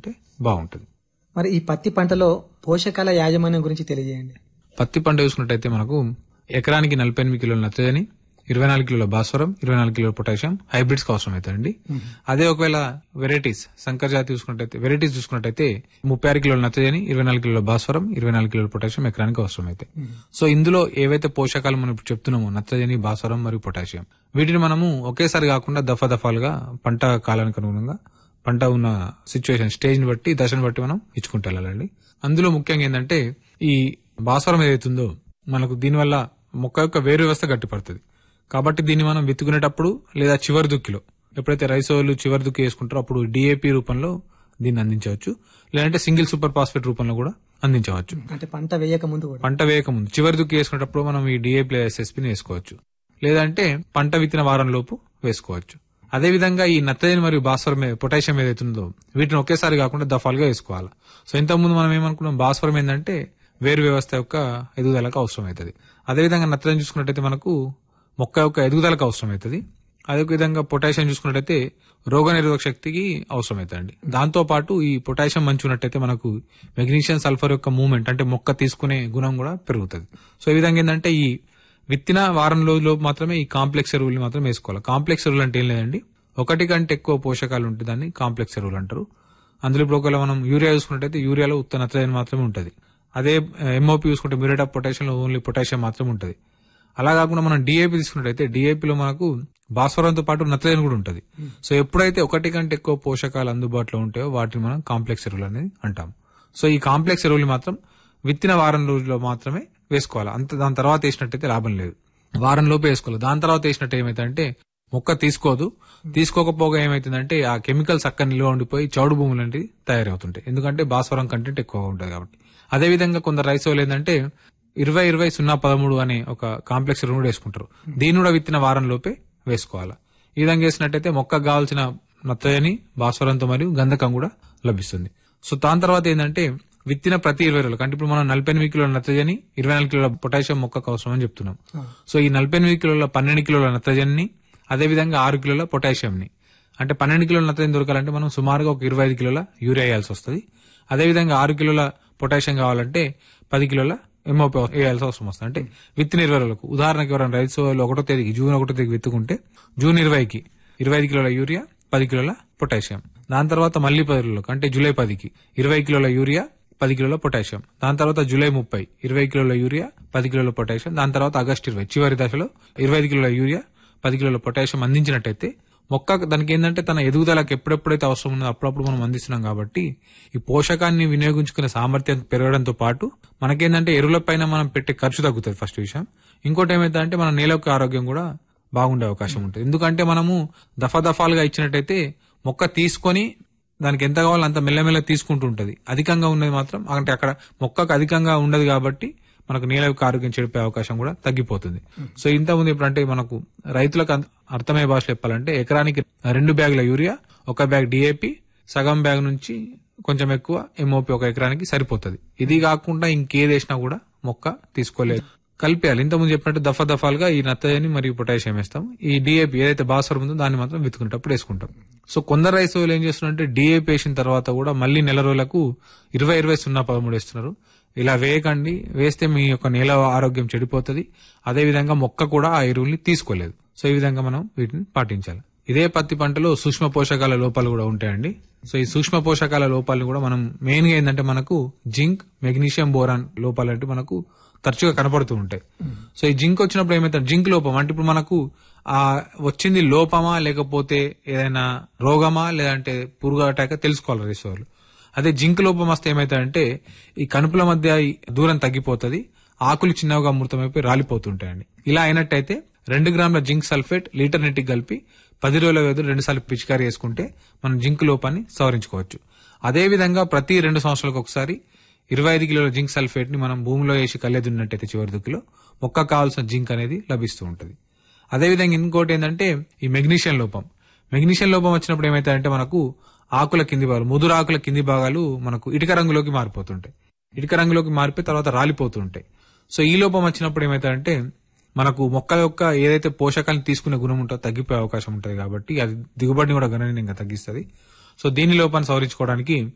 తీసుకుంటే బాగుంటుంది మరి ఈ పత్తి పంటలో పోషకాల యాజమాన్యం గురించి తెలియజేయండి పత్తి పంట చూసుకున్నట్టయితే మనకు ఎకరానికి నలభై ఎనిమిది కిలోల నత్రజని ఇరవై నాలుగు కిలోల భాస్వరం ఇరవై నాలుగు కిలోల పొటాషియం హైబ్రిడ్స్ కి అవసరం అవుతాయండి అదే ఒకవేళ వెరైటీస్ సంకర్ జాతి చూసుకున్నట్టయితే వెరైటీస్ చూసుకున్నట్టయితే ముప్పై ఆరు కిలోల నత్రజని ఇరవై నాలుగు కిలోల భాస్వరం ఇరవై నాలుగు కిలోల పొటాషియం ఎకరానికి అవసరం అవుతాయి సో ఇందులో ఏవైతే పోషకాలు మనం ఇప్పుడు చెప్తున్నామో నత్రజని భాస్వరం మరియు పొటాషియం వీటిని మనము ఒకేసారి కాకుండా దఫా దఫాలుగా పంట కాలానికి అనుగుణంగా పంట ఉన్న సిచ్యువేషన్ స్టేజ్ ని బట్టి దశను బట్టి మనం ఇచ్చుకుంటూ వెళ్ళాలండి అందులో ముఖ్యంగా ఏంటంటే ఈ భాస్వరం ఏదైతుందో మనకు దీనివల్ల మొక్క యొక్క వేరు వ్యవస్థ గట్టిపడుతుంది కాబట్టి దీన్ని మనం విత్తుకునేటప్పుడు లేదా చివరి దుక్కిలో ఎప్పుడైతే రైసోలు చివరి దుక్కి వేసుకుంటారో అప్పుడు డిఏపి రూపంలో దీన్ని అందించవచ్చు లేదంటే సింగిల్ సూపర్ ఫాస్ఫేట్ రూపంలో కూడా అందించవచ్చు అంటే పంట వేయక ముందు కూడా పంట వేయక ముందు చివరి దుక్కి వేసుకునేటప్పుడు మనం ఈ డిఏపి ఎస్ఎస్పిని వేసుకోవచ్చు లేదంటే పంట విత్తిన వారం లోపు వేసుకోవచ్చు అదే విధంగా ఈ నత్రజని మరియు భాస్వరం ఏ- పొటాషియం ఏదైతుందో వీటిని ఒకేసారి కాకుండా దఫాలుగా వేసుకోవాలి సో ఇంతకుముందు మనం ఏమనుకున్నాం భాస్వరం ఏంటంటే వేరు వ్యవస్థ యొక్క ఎదుగుదలకు అవసరం అవుతుంది అదేవిధంగా నత్రజని చూసుకున్నట్టయితే మనకు మొక్క యొక్క ఎదుగుదలకు అవసరం అవుతుంది అదే విధంగా పొటాషియం చూసుకున్నట్టయితే రోగ నిరోధక శక్తికి అవసరం అవుతుంది దాంతో పాటు ఈ పొటాషియం మంచి ఉన్నట్టయితే మనకు మెగ్నీషియం సల్ఫర్ యొక్క మూవ్మెంట్ అంటే మొక్క తీసుకునే గుణం కూడా పెరుగుతుంది సో ఈ విధంగా ఏంటంటే ఈ విత్తిన వారం రోజుల్లో మాత్రమే ఈ కాంప్లెక్స్ ఎరువులు మాత్రం వేసుకోవాలి కాంప్లెక్స్ ఎరువులు అంటే ఏం లేదండి ఒకటి కంటే ఎక్కువ పోషకాలు ఉంటే దాన్ని కాంప్లెక్స్ ఎరువులు అంటారు అందులో ఇప్పుడు ఒకవేళ మనం యూరియా చూసుకున్నట్టయితే యూరియాలో ఉత్త నత్రజని మాత్రమే ఉంటుంది అదే ఎంఓపి చూసుకుంటే మ్యూరేట్ ఆఫ్ పొటాషియంలో ఓన్లీ పొటాషియం మాత్రమే ఉంటుంది అలా కాకుండా మనం డిఏపి తీసుకున్నట్టయితే డిఏపిలో మనకు భాస్వరంతో పాటు నత్రజని కూడా ఉంటుంది సో ఎప్పుడైతే ఒకటి కంటే ఎక్కువ పోషకాలు అందుబాటులో ఉంటాయో వాటిని మనం కాంప్లెక్స్ ఎరువులు అనేది అంటాం సో ఈ కాంప్లెక్స్ ఎరువులు మాత్రం విత్తిన వారం రోజుల్లో మాత్రమే వేసుకోవాలి అంత దాని తర్వాత వేసినట్టయితే లాభం లేదు వారం లోపు వేసుకోవాలి దాని తర్వాత వేసినట్టు ఏమైతుందంటే మొక్క తీసుకోదు తీసుకోకపోగా ఏమైతుందంటే ఆ కెమికల్స్ అక్కడ నిల్వ ఉండిపోయి చౌడు భూములు లాంటివి తయారవుతుంటాయి ఎందుకంటే భాస్వరం కంటెంట్ ఎక్కువగా ఉంటుంది కాబట్టి అదే విధంగా కొందరు రైస్ ఏంటంటే ఇరవై ఇరవై సున్నా పదమూడు అనే ఒక కాంప్లెక్స్ ఎరువును కూడా వేసుకుంటారు దీన్ని కూడా విత్తిన వారం లోపే వేసుకోవాలి ఈ విధంగా వేసినట్టయితే మొక్కకు కావాల్సిన నత్రజని భాస్వరంతో మరియు గంధకం కూడా లభిస్తుంది సో దాని తర్వాత ఏంటంటే విత్తిన ప్రతి ఇరవై రోజులకు అంటే ఇప్పుడు మనం నలభై ఎనిమిది కిలోల నత్రజని ఇరవై నాలుగు కిలోల పొటాషియం మొక్కకు అవసరం అని చెప్తున్నాం సో ఈ నలభై ఎనిమిది కిలోల పన్నెండు కిలోల నత్రజని అదే విధంగా ఆరు కిలోల పొటాషియంని అంటే పన్నెండు కిలోల నత్రజని దొరకాలంటే మనం సుమారుగా ఒక ఇరవై ఐదు కిలోల యూరియా వేయాల్సి వస్తుంది అదేవిధంగా ఆరు కిలోల పొటాషియం కావాలంటే పది కిలోల ఎంఓపి వేయాల్సి అవసరం వస్తుంది అంటే విత్తిన ఇరవై రోజులకు ఉదాహరణకి ఎవరైనా రైతు సోదరులు ఒకటో తేదీకి జూన్ ఒకటో తేదీకి విత్తుకుంటే జూన్ ఇరవైకి ఇరవై ఐదు కిలోల యూరియా పది కిలోల పొటాషియం దాని తర్వాత మళ్ళీ పది రోజులకు అంటే జూలై పదికి ఇరవై కిలోల యూరియా పది కిలోల పొటాషియం దాని తర్వాత జూలై ముప్పై ఇరవై కిలోల యూరియా పది కిలోల పొటాషియం దాని తర్వాత ఆగస్టు ఇరవై చివరి దశలో ఇరవై ఐదు కిలోల యూరియా పది కిలోల పొటాషియం అందించినట్టయితే మొక్క దానికి ఏంటంటే తన ఎదుగుదలకు ఎప్పుడెప్పుడైతే అవసరం ఉందో అప్పుడప్పుడు మనం అందిస్తున్నాం కాబట్టి ఈ పోషకాన్ని వినియోగించుకునే సామర్థ్యం పెరగడంతో పాటు మనకేంటంటే ఎరువుల పైన మనం పెట్టే ఖర్చు తగ్గుతుంది ఫస్ట్ విషయం ఇంకోటి ఏమైందంటే మన నేల యొక్క ఆరోగ్యం కూడా బాగుండే అవకాశం ఉంటుంది ఎందుకంటే మనము దఫా దఫాలుగా ఇచ్చినట్టయితే మొక్క తీసుకొని దానికి ఎంత కావాలో అంత మెల్లమెల్ల తీసుకుంటూ ఉంటది అధికంగా ఉన్నది మాత్రం అంటే అక్కడ మొక్కకు అధికంగా ఉండదు కాబట్టి మనకు నేల యొక్క ఆరోగ్యం చెడిపే అవకాశం కూడా తగ్గిపోతుంది సో ఇంత ముందు ఇప్పుడు అంటే మనకు రైతులకు అంత- అర్థమయ్యే భాషలో చెప్పాలంటే ఎకరానికి రెండు బ్యాగుల యూరియా ఒక బ్యాగ్ డిఏపి సగం బ్యాగ్ నుంచి కొంచెం ఎక్కువ ఎంఓపి ఒక ఎకరానికి సరిపోతుంది ఇది కాకుండా ఇంకేది వేసినా కూడా మొక్క తీసుకోలేదు కలిపేయాలి ఇంతకుముందు చెప్పినట్టు దఫా దఫాలుగా ఈ నత్తని మరియు పొటాషియం వేస్తాం ఈ డిఏపి ఏదైతే భాస్వరం ఉందో దాన్ని మాత్రం విత్తుకునేటప్పుడు వేసుకుంటాం సో కొందరు రైతులు ఏం చేస్తున్నారంటే డిఏపి వేసిన తర్వాత కూడా మళ్ళీ నెల రోజులకు ఇరవై ఇరవై సున్నా పదమూడు వేస్తున్నారు ఇలా వేయకండి వేస్తే మీ యొక్క నేల ఆరోగ్యం చెడిపోతుంది అదే విధంగా మొక్క కూడా ఆ ఎరువుల్ని తీసుకోలేదు సో ఈ విధంగా మనం వీటిని పాటించాలి ఇదే పత్తి పంటలో సూక్ష్మ పోషకాల లోపాలు కూడా ఉంటాయండి సో ఈ సూక్ష్మ పోషకాల లోపాలను కూడా మనం మెయిన్ గా ఏంటంటే మనకు జింక్ మెగ్నీషియం బోరాన్ లోపాలు అంటే మనకు తరచుగా కనపడుతూ ఉంటాయి సో ఈ జింక్ వచ్చినప్పుడు ఏమైతే జింక్ లోపం అంటే ఇప్పుడు మనకు ఆ వచ్చింది లోపమా లేకపోతే ఏదైనా రోగమా లేదంటే పురుగు అటాక తెలుసుకోవాలి రేసేవాళ్ళు అదే జింక్ లోపం వస్తే ఏమైతుందంటే ఈ కనుపుల మధ్య ఈ దూరం తగ్గిపోతుంది ఆకులు చిన్నగా మృతమైపోయి రాలిపోతుంటాయండి ఇలా అయినట్టయితే రెండు గ్రాముల జింక్ సల్ఫేట్ లీటర్ నీటికి కలిపి పది రోజుల వ్యవధిలో రెండు సార్లు పిచికారీ చేసుకుంటే మనం జింక్ లోపాన్ని సవరించుకోవచ్చు అదే విధంగా ప్రతి రెండు సంవత్సరాలకు ఒకసారి ఇరవై ఐదు కిలోల జింక్ సల్ఫేట్ ని మనం భూమిలో వేసి కళ్ళెదున్నట్టయితే చివరి దుక్కిలో మొక్కకు కావాల్సిన జింక్ అనేది లభిస్తూ ఉంటుంది అదేవిధంగా ఇంకోటి ఏంటంటే ఈ మెగ్నీషియం లోపం మెగ్నీషియం లోపం వచ్చినప్పుడు ఏమైతాయంటే మనకు ఆకుల కింది భాగాలు ముదురు ఆకుల కింది భాగాలు మనకు ఇటుక రంగులోకి మారిపోతుంటాయి ఇటుక రంగులోకి మారిపోయి తర్వాత రాలిపోతుంటాయి సో ఈ లోపం వచ్చినప్పుడు ఏమైతాయంటే మనకు మొక్క యొక్క ఏదైతే పోషకాలను తీసుకునే గుణం ఉంటుందో తగ్గిపోయే అవకాశం ఉంటుంది కాబట్టి అది దిగుబడిని కూడా గణనీయంగా తగ్గిస్తుంది సో దీని లోపాన్ని సవరించుకోవడానికి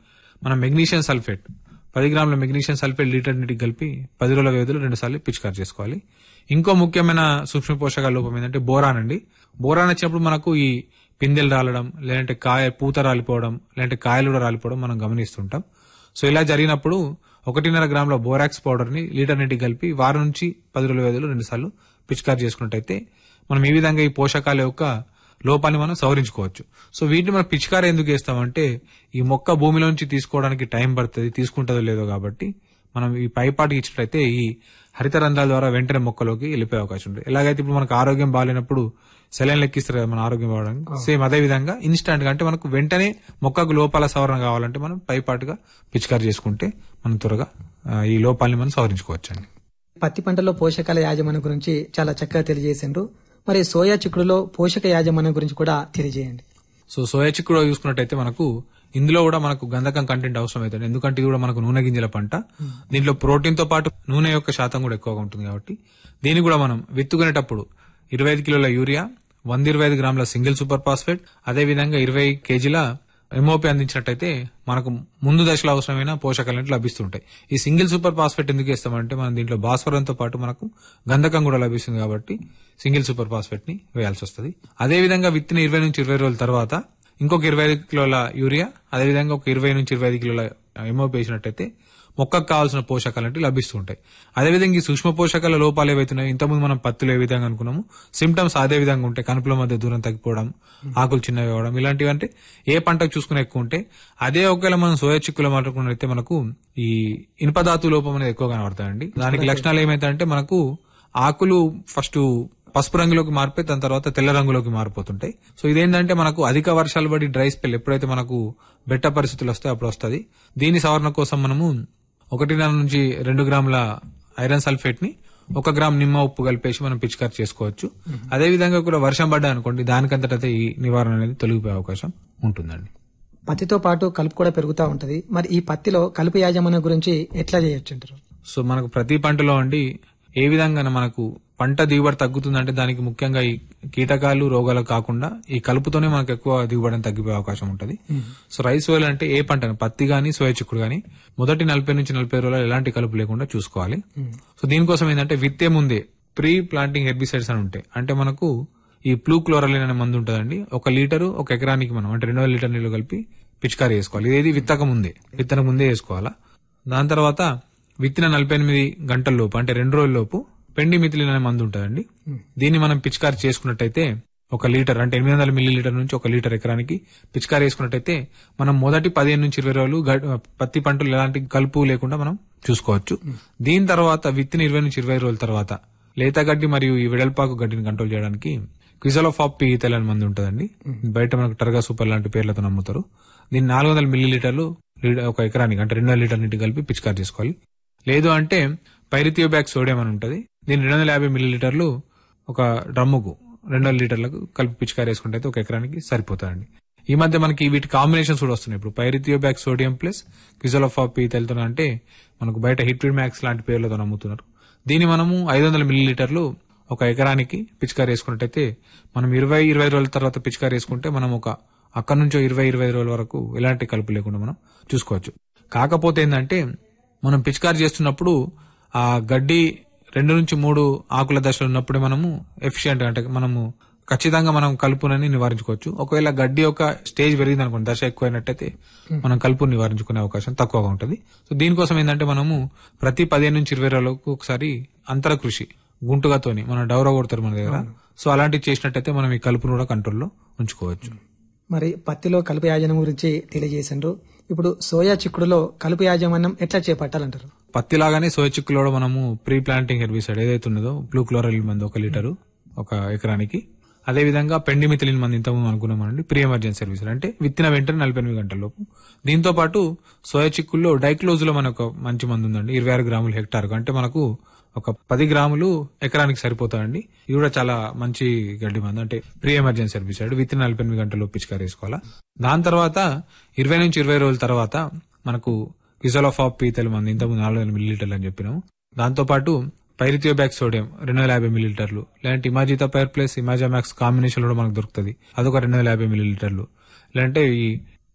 మనం మెగ్నీషియం సల్ఫేట్ పది గ్రాముల మెగ్నీషియం సల్ఫేట్ లీటర్ నీటికి కలిపి పది రోజుల వ్యవధిలో రెండు సార్లు పిచికారి చేసుకోవాలి ఇంకో ముఖ్యమైన సూక్ష్మ పోషకాల లోపం ఏంటంటే బోరాన్ అండి బోరాన్ వచ్చినప్పుడు మనకు ఈ పిందెలు రాలడం లేదంటే కాయ పూత రాలిపోవడం లేదంటే కాయలు కూడా రాలిపోవడం మనం గమనిస్తుంటాం సో ఇలా జరిగినప్పుడు ఒకటిన్నర గ్రాముల బోరాక్స్ పౌడర్ ని లీటర్ నీటికి కలిపి వారం నుంచి పది రోజుల వ్యవధిలో రెండు సార్లు పిచికారి చేసుకున్నట్టయితే మనం ఈ విధంగా ఈ పోషకాల యొక్క లోపాన్ని మనం సవరించుకోవచ్చు సో వీటిని మనం పిచికారి ఎందుకు వేస్తామంటే ఈ మొక్క భూమిలోంచి తీసుకోవడానికి టైం పడుతుంది తీసుకుంటుందో లేదో కాబట్టి మనం ఈ పైపాటికి ఇచ్చినట్లయితే ఈ హరిత రంధ్రాల ద్వారా వెంటనే మొక్కలోకి వెళ్ళిపోయే అవకాశం ఉంటుంది ఎలాగైతే ఇప్పుడు మనకు ఆరోగ్యం బాగాలేనప్పుడు సెలైన్ లెక్కిస్తారు కదా మన ఆరోగ్యం బాగడానికి సేమ్ అదే విధంగా ఇన్స్టాంట్ గా అంటే మనకు వెంటనే మొక్కకు లోపాల సవరణ కావాలంటే మనం పైపాటుగా పిచికారి చేసుకుంటే మనం త్వరగా ఆ, ఈ లోపాలని మనం సవరించుకోవచ్చు అండి పత్తి పంటలో పోషకాల యాజమాన్యం గురించి చాలా చక్కగా తెలియజేసిండ్రు మరి సోయా చిక్కుడులో పోషక యాజమాన్యం గురించి కూడా తెలియజేయండి సో సోయా చిక్కుడు చూసుకున్నట్టయితే మనకు ఇందులో కూడా మనకు గంధకం కంటెంట్ అవసరం అవుతుంది ఎందుకంటే ఇది కూడా మనకు నూనె గింజల పంట దీంట్లో ప్రోటీన్ తో పాటు నూనె యొక్క శాతం కూడా ఎక్కువగా ఉంటుంది కాబట్టి దీన్ని కూడా మనం విత్తుకునేటప్పుడు ఇరవై ఐదు కిలోల యూరియా వంద ఇరవై ఐదు గ్రాముల సింగిల్ సూపర్ ఫాస్ఫేట్ అదే విధంగా ఇరవై కేజీల ఎంఓపి అందించినట్టయితే మనకు ముందు దశలో అవసరమైన పోషకాలు లభిస్తుంటాయి ఈ సింగిల్ సూపర్ ఫాస్ఫేట్ ఎందుకు ఇస్తామంటే మనం దీంట్లో భాస్వరంతో పాటు మనకు గంధకం కూడా లభిస్తుంది కాబట్టి సింగిల్ సూపర్ ఫాస్ఫేట్ ని వేయాల్సి వస్తుంది అదే విధంగా విత్తిన ఇరవై నుంచి ఇరవై రోజుల తర్వాత ఇంకొక ఇరవై ఐదు కిలోల యూరియా అదే విధంగా ఒక ఇరవై నుంచి ఇరవై ఐదు కిలోల ఎంఓపి వేసినట్టయితే మొక్కకు కావాల్సిన పోషకాలు అంటే లభిస్తూ ఉంటాయి అదేవిధంగా ఈ సూక్ష్మ పోషకాల లోపాలు ఏవైతున్నాయో ఇంతకుముందు మనం పత్తులు ఏ విధంగా అనుకున్నాము సిమ్టమ్స్ అదే విధంగా ఉంటాయి కనుపుల మధ్య దూరం తగ్గిపోవడం ఆకులు చిన్నవి అవ్వడం ఇలాంటివి అంటే ఏ పంటకు చూసుకునే ఎక్కువ ఉంటే అదే ఒకవేళ మనం సోయా చిక్కులు మాట్లాడుకున్నట్లయితే మనకు ఈ ఇనుపధాతు లోపం అనేది ఎక్కువ కనబడతాయండి దానికి లక్షణాలు ఏమైతాయంటే మనకు ఆకులు ఫస్ట్ పసుపు రంగులోకి మారిపోయి దాని తర్వాత తెల్ల రంగులోకి మారిపోతుంటాయి సో ఇదేంటంటే మనకు అధిక వర్షాలు పడి డ్రై స్పెల్ ఎప్పుడైతే మనకు బెట్ట పరిస్థితులు వస్తాయో అప్పుడు వస్తుంది దీని సవరణ కోసం మనము ఒకటిన్నర నుంచి రెండు గ్రాముల ఐరన్ సల్ఫేట్ ని ఒక గ్రామ్ నిమ్మ ఉప్పు కలిపేసి మనం పిచికారి చేసుకోవచ్చు అదే విధంగా కూడా వర్షం పడ్డా అనుకోండి దానికంతటైతే ఈ నివారణ అనేది తొలగిపోయే అవకాశం ఉంటుందండి పత్తితో పాటు కలుపు కూడా పెరుగుతూ ఉంటది మరి ఈ పత్తిలో కలుపు యాజమాన్యం గురించి ఎట్లా చేయొచ్చు అంటారు సో మనకు ప్రతి పంటలో అండి ఏ విధంగా మనకు పంట దిగుబడి తగ్గుతుందంటే దానికి ముఖ్యంగా ఈ కీటకాలు రోగాలు కాకుండా ఈ కలుపుతోనే మనకు ఎక్కువ దిగుబడి తగ్గిపోయే అవకాశం ఉంటుంది సో రైస్ ఆయిల్ అంటే ఏ పంట పత్తి గాని సోయా చిక్కుడు గాని మొదటి నలభై నుంచి నలభై రోజులు ఎలాంటి కలుపు లేకుండా చూసుకోవాలి సో దీనికోసం ఏంటంటే విత్తే ముందే ప్రీ ప్లాంటింగ్ హెర్బిసైడ్స్ అని ఉంటాయి అంటే మనకు ఈ ప్లూ క్లోరలిన్ అనే మందు ఉంటుందండి ఒక లీటరు ఒక ఎకరానికి మనం అంటే రెండు వేల లీటర్ నీళ్లు కలిపి పిచికారీ చేసుకోవాలి ఇదేది విత్తక ముందే విత్తన ముందే వేసుకోవాలా దాని తర్వాత విత్తిన నలభై ఎనిమిది గంటల లోపు అంటే రెండు రోజుల లోపు పెండి మిథిలిన్ అనే మందు ఉంటుందండి దీన్ని మనం పిచికారి చేసుకున్నట్టయితే ఒక లీటర్ అంటే ఎనిమిది వందల మిల్లీ లీటర్ నుంచి ఒక లీటర్ ఎకరానికి పిచికారి వేసుకున్నట్టయితే మనం మొదటి పదిహేను నుంచి ఇరవై రోజులు గడ్- పత్తి పంటలు ఎలాంటి కలుపు లేకుండా మనం చూసుకోవచ్చు దీని తర్వాత విత్తిన ఇరవై నుంచి ఇరవై రోజుల తర్వాత లేత గడ్డి మరియు ఈ వెడల్పాకు గడ్డిని కంట్రోల్ చేయడానికి క్విజలోఫాప్ పీతల్ అనే మంది ఉంటుందండి బయట మనకు టర్గా సూపర్ లాంటి పేర్లతో నమ్ముతారు దీన్ని నాలుగు వందల మిల్లీ లీటర్లు లీడ- ఒక ఎకరానికి అంటే రెండు వందల లీటర్ నీటి కలిపి పిచికారి చేసుకోవాలి లేదు అంటే పైరిథియోబ్యాక్ సోడియం అని ఉంటుంది దీన్ని రెండు వందల యాభై మిల్లీ లీటర్లు ఒక డ్రమ్ముకు రెండు వందల లీటర్లకు కలిపి పిచికారి వేసుకుంటే అయితే ఒక ఎకరానికి సరిపోతాయండి ఈ మధ్య మనకి వీటి కాంబినేషన్స్ కూడా వస్తున్నాయి ఇప్పుడు పైరిథియోబ్యాక్ సోడియం ప్లస్ క్విజలోఫాప్ పీతలతో అంటే మనకు బయట హిట్విడ్ మ్యాక్స్ లాంటి పేర్లతో నమ్ముతున్నారు దీన్ని మనము ఐదు వందల మిల్లీ లీటర్లు ఒక ఎకరానికి పిచికారి వేసుకున్నట్టయితే మనం ఇరవై ఇరవై రోజుల తర్వాత పిచికారి వేసుకుంటే మనం ఒక అక్కడ నుంచో ఇరవై ఇరవై ఐదు రోజుల వరకు ఎలాంటి కలుపు లేకుండా మనం చూసుకోవచ్చు కాకపోతే ఏంటంటే మనం పిచికారి చేస్తున్నప్పుడు ఆ గడ్డి రెండు నుంచి మూడు ఆకుల దశలో ఉన్నప్పుడే మనము ఎఫిషియెంట్ అంటే మనము ఖచ్చితంగా మనం కలుపునని నివారించుకోవచ్చు ఒకవేళ గడ్డి యొక్క స్టేజ్ పెరిగింది అనుకోండి దశ ఎక్కువైనట్టయితే మనం కలుపు నివారించుకునే అవకాశం తక్కువగా ఉంటుంది సో దీనికోసం ఏంటంటే మనము ప్రతి పదిహేను నుంచి ఇరవై రోజులకు ఒకసారి అంతర కృషి గుంటుగాతోని మన డౌరా కొడతారు మన దగ్గర సో అలాంటివి చేసినట్టయితే మనం ఈ కలుపును కూడా కంట్రోల్లో ఉంచుకోవచ్చు మరి పత్తిలో కలుపు యాజమాన్యం గురించి తెలియజేసిండ్రు ఇప్పుడు సోయా చిక్కుడులో కలుపు యాజమాన్యం ఎట్లా చేపట్టాలంటారు పత్తి లాగానే సోయ చిక్కులో కూడా మనము ప్రీ ప్లాంటింగ్ హెర్బిసైడ్ ఏదైతే ఉన్నదో బ్లూ క్లోరల్ మంది ఒక లీటరు ఒక ఎకరానికి అదే విధంగా పెండిమిథిలిన్ మంది ఇంతకుముందు అనుకున్నామండి ప్రీ ఎమర్జెన్సీ సర్వీస్ అంటే విత్తిన వెంటనే నలభై ఎనిమిది గంటల లోపు దీంతో పాటు సోయా చిక్కుల్లో డైక్లోజ్ లో మనకు ఒక మంచి మందు ఉందండి ఇరవై ఆరు గ్రాములు హెక్టార్ అంటే మనకు ఒక పది గ్రాములు ఎకరానికి సరిపోతాయండి ఇది కూడా చాలా మంచి గడ్డి మందు అంటే ప్రీ ఎమర్జెన్సీ సర్వీసైడ్ విత్ నలభై ఎనిమిది గంటల్లో పిచికారి వేసుకోవాలా దాని తర్వాత ఇరవై నుంచి ఇరవై రోజుల తర్వాత మనకు కిజోలోఫాప్ పీతల మంది ఇంతకుముందు నాలుగు వందల మిల్లీలీటర్లు అని చెప్పినాము దాంతో పాటు పైరిథియోబ్యాక్ సోడియం రెండు వందల యాభై మిల్లీలీటర్లు లేదంటే imazethapyr plus imazamox combination కూడా మనకు దొరుకుతుంది అదొక రెండు వందల యాభై మిల్లీలీటర్లు లేదంటే ఈ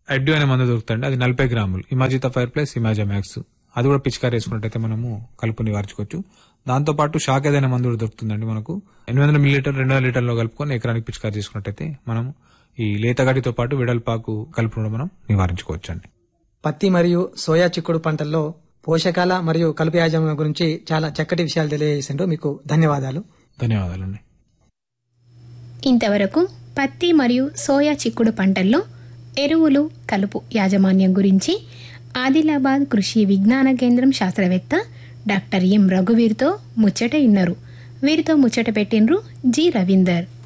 అడ్డు అనే మందు దొరుకుతుంది అది నలభై గ్రాములు imazethapyr plus imazamox అది కూడా పిచికారి వేసుకున్నట్టయితే మనము కలుపు నివారించుకోవచ్చు దాంతో పాటు షాక్ ఏదైనా మందు కూడా దొరుకుతుందండి మనకు ఎనిమిది వందల మిల్లీలీటర్ రెండు వందల లీటర్లో కలుపుకొని ఎకరానికి పిచికారి చేసుకున్నట్టయితే మనం ఈ లేతగడ్డితో పాటు వెడల్పాకు కలుపును కూడా మనం నివారించుకోవచ్చు అండి పత్తి మరియు సోయా చిక్కుడు పంటల్లో పోషకాల మరియు కలుపు యాజమాన్యం గురించి చాలా చక్కటి విషయాలు తెలియజేసిండ్రు మీకు ధన్యవాదాలు ధన్యవాదాలండి ఇంతవరకు పత్తి మరియు సోయా చిక్కుడు పంటల్లో ఎరువులు కలుపు యాజమాన్యం గురించి ఆదిలాబాద్ కృషి విజ్ఞాన కేంద్రం శాస్త్రవేత్త డాక్టర్ ఎం రఘువీర్తో ముచ్చట ఇన్నారు వీరితో ముచ్చట పెట్టినరు జి రవీందర్